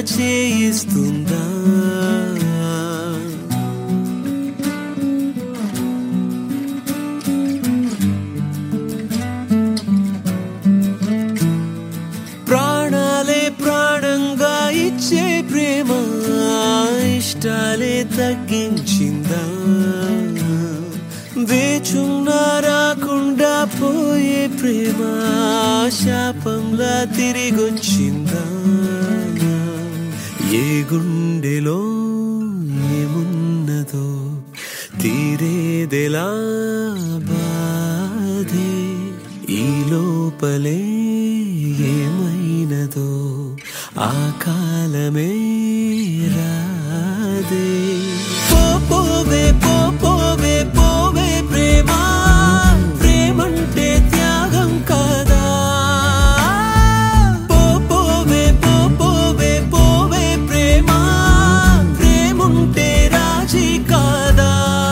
చేయిస్తుందా ప్రాణాలే ప్రాణంగా ఇచ్చే ప్రేమ ఇష్టాలే తగ్గించిందా వేచున్నా రాకుండా పోయే ప్రేమ శాపంలా తిరిగొచ్చిందా ఏ గుండెలో ఏమున్నదో తీరేదెలా బాధే ఈ లోపలే ఏమైనదో ఆ కాలమే రాదే పో పోవే పో పోవే పోవే ప్రేమ ప్రేమంటే త్యాగం కాదా పో పోవే పో పోవే పోవే ప్రేమ ప్రేముంటే రాజీ కాదా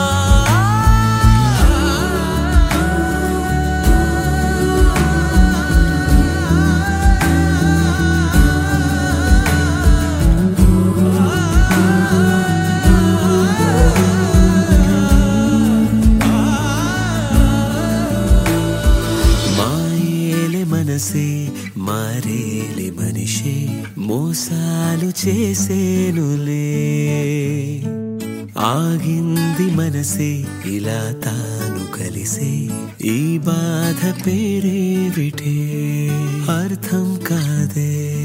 మాయేలే మనసే మారేలే మనిషే మోసాలు చేసేనులే ఆగింది మనసే ఇలా తాను కలిసే ఈ బాధ పేరేవిటే అర్థం కాదే